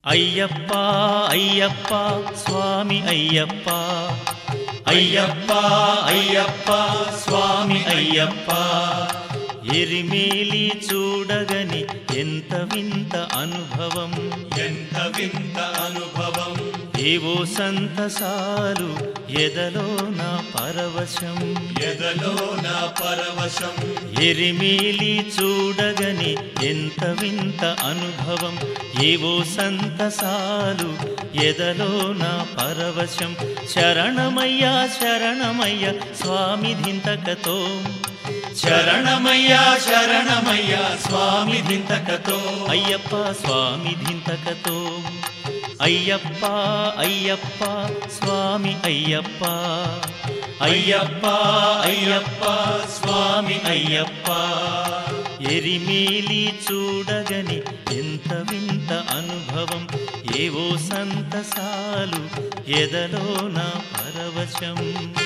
అయ్యప్ప అయ్యప్ప స్వామి అయ్యప్ప అయ్యప్ప అయ్యప్ప స్వామి అయ్యప్ప ఎరిమేలి చూడగని ఎంత వింత అనుభవం ఎంత వింత అనుభవం ఏవో సంతసాలు ఎదలో నా పరవశం ఎదలో నా పరవశం ఎరిమేలి చూడగని ఎంత వింత అనుభవం ఏవో సంతసాలు ఎదలో నా పరవశం శరణమయ్యా శరణమయ్య స్వామి ధింతకతో శరణమయ్యా శరణమయ్యా స్వామి దింతకతో అయ్యప్ప స్వామి ధింతకతో అయ్యప్ప అయ్యప్ప స్వామి అయ్యప్ప అయ్యప్ప అయ్యప్ప స్వామి అయ్యప్ప ఎరిమేలి చూడగని ఎంత వింత అనుభవం ఏవో సంతసాలు ఎదలో నా పరవశం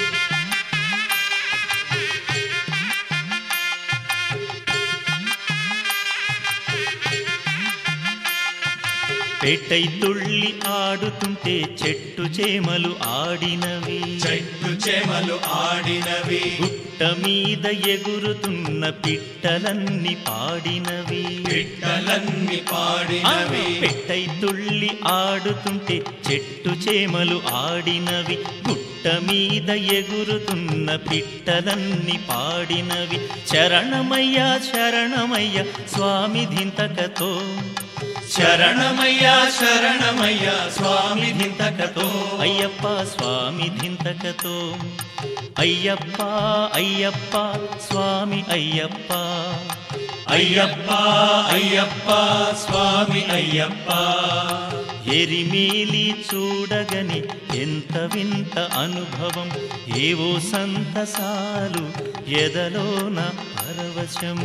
పెట్టై తుళ్ళి ఆడుతుంటే చెట్టు చేమలు ఆడినవి చెట్టు చేమలు ఆడినవి గుట్ట మీద ఎగురుతున్న పిట్టలన్నీ పాడినవి పిట్టలన్నీ ఆ, పాడినవి పెట్టై తుళ్ళి ఆడుతుంటే చెట్టు చేమలు ఆడినవి గుట్ట మీద ఎగురుతున్న పిట్టలన్నీ పాడినవి శరణమయ్యా శరణమయ్య స్వామి ధింతకతో శరణమయ్యా శరణమయ్యా స్వామి దింతకతో అయ్యప్ప స్వామి ధింతకతో అయ్యప్ప అయ్యప్ప స్వామి అయ్యప్ప అయ్యప్ప అయ్యప్ప స్వామి అయ్యప్ప ఎరిమేలి చూడగని ఎంత వింత అనుభవం ఏవో సంతసాలు ఎదలో నా పరవశం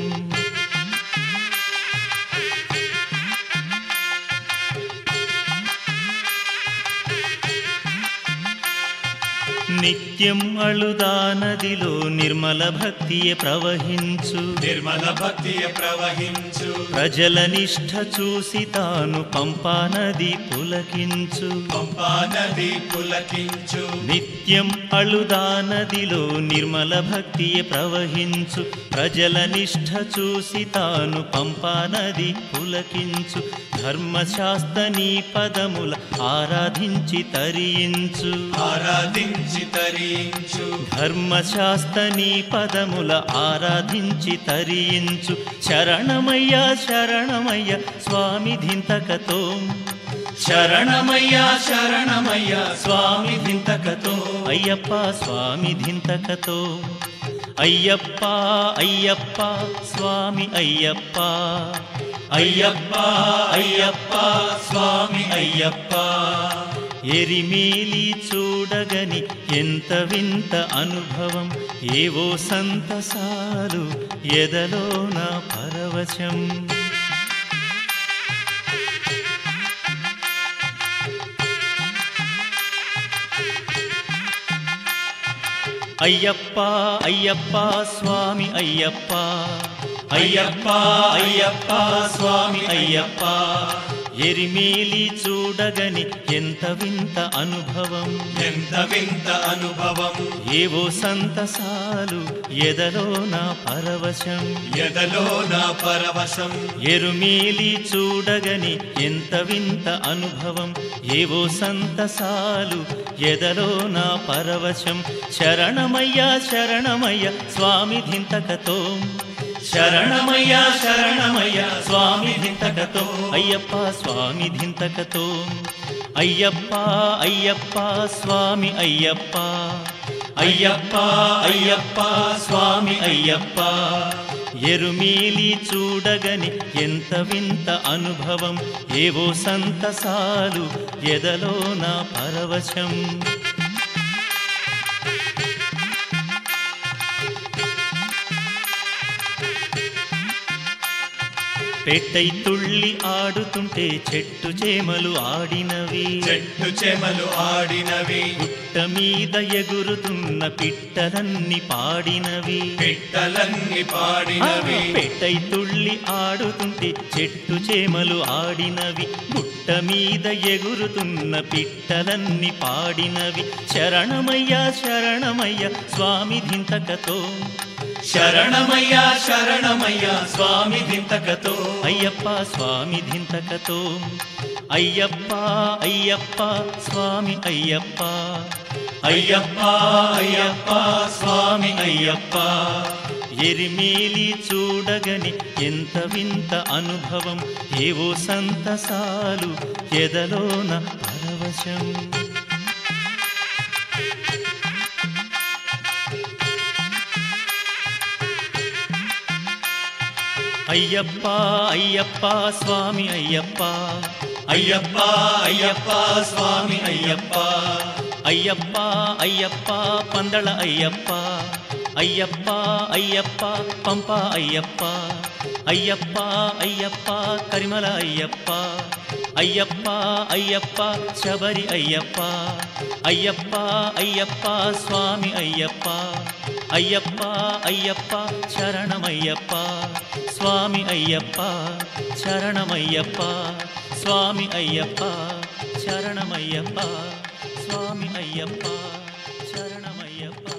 నిత్యం అళుదా నదిలో నిర్మల భక్తియే ప్రవహించు నిర్మల భక్తియ ప్రవహించు ప్రజల నిష్ఠ చూసి తాను పంపా నది పులకించు పంపా నది పులకించు నిత్యం అళుదా నదిలో నిర్మల భక్తియే ప్రవహించు ప్రజల నిష్ఠ చూసి తాను పంపా నది పులకించు ధర్మశాస్త్ర నీ పదముల ఆరాధించి తరించు ఆరాధించి తరించు ధర్మశాస్త్ర నీ పదముల ఆరాధించి తరించు శరణమయ్యా శరణమయ్య స్వామి ధింతకతో శరణమయ్యా శరణమయ్యా స్వామి దింతకతో అయ్యప్ప స్వామి ధింతకతో అయ్యప్ప అయ్యప్ప స్వామి అయ్యప్ప అయ్యప్ప అయ్యప్ప స్వామి అయ్యప్ప ఎరిమేలి చూడగని ఎంత వింత అనుభవం ఏవో సంతసాలు ఎదలో నా పరవశం అయ్యప్ప అయ్యప్ప స్వామి అయ్యప్ప అయ్యప్ప అయ్యప్ప స్వామి అయ్యప్ప ఎరిమేలి చూడగని ఎంత వింత అనుభవం ఎంత వింత అనుభవం ఏవో సంతసాలు ఎదలో నా పరవశం ఎదలో నా పరవశం ఎరుమేలి చూడగని ఎంత వింత అనుభవం ఏవో సంతసాలు ఎదలో నా పరవశం శరణమయ్యా శరణమయ్య స్వామి ధింతకతో శరణమయ్యా శరణమయ్యా స్వామి ధింతకతో అయ్యప్ప స్వామి ధింతకతో అయ్యప్ప అయ్యప్ప స్వామి అయ్యప్ప అయ్యప్ప అయ్యప్ప స్వామి అయ్యప్ప ఎరుమేలి చూడగని ఎంత వింత అనుభవం ఏవో సంతసాలు ఎదలో నా పరవశం పెట్టై తుళ్ళి ఆడుతుంటే చెట్టు చేమలు ఆడినవి చెట్టు చెమలు ఆడినవి పుట్ట మీద ఎగురుతున్న పిట్టలన్నీ పాడినవి పిట్టలన్నీ ఆ, పాడినవి పెట్టై తుళ్ళి ఆడుతుంటే చెట్టు చేమలు ఆడినవి గుట్ట మీద ఎగురుతున్న పిట్టలన్నీ పాడినవి శరణమయ్యా శరణమయ్య స్వామి ధింతకతో శరణమయ్యా శరణమయ్యా స్వామి దింతకతో అయ్యప్ప స్వామి ధింతకతో అయ్యప్ప అయ్యప్ప స్వామి అయ్యప్ప అయ్యప్ప అయ్యప్ప స్వామి అయ్యప్ప ఎరిమేలి చూడగని ఎంత వింత అనుభవం ఏవో సంతసాలు ఎదలోన పరవశం అయ్యప్ప అయ్యప్ప స్వామి అయ్యప్ప అయ్యప్ప అయ్యప్ప స్వామి అయ్యప్ప అయ్యప్ప అయ్యప్ప పందళ అయ్యప్ప అయ్యప్ప అయ్యప్ప పంప అయ్యప్ప అయ్యప్ప అయ్యప్ప కరిమల అయ్యప్ప అయ్యప్ప అయ్యప్ప శబరి అయ్యప్ప అయ్యప్ప అయ్యప్ప స్వామి అయ్యప్ప అయ్యప్ప అయ్యప్ప శరణమయ్యప్ప స్వామి అయ్యప్ప శరణమయ్యప్ప స్వామి అయ్యప్ప శరణమయ్యప్ప స్వామి అయ్యప్ప శరణమయ్యప్ప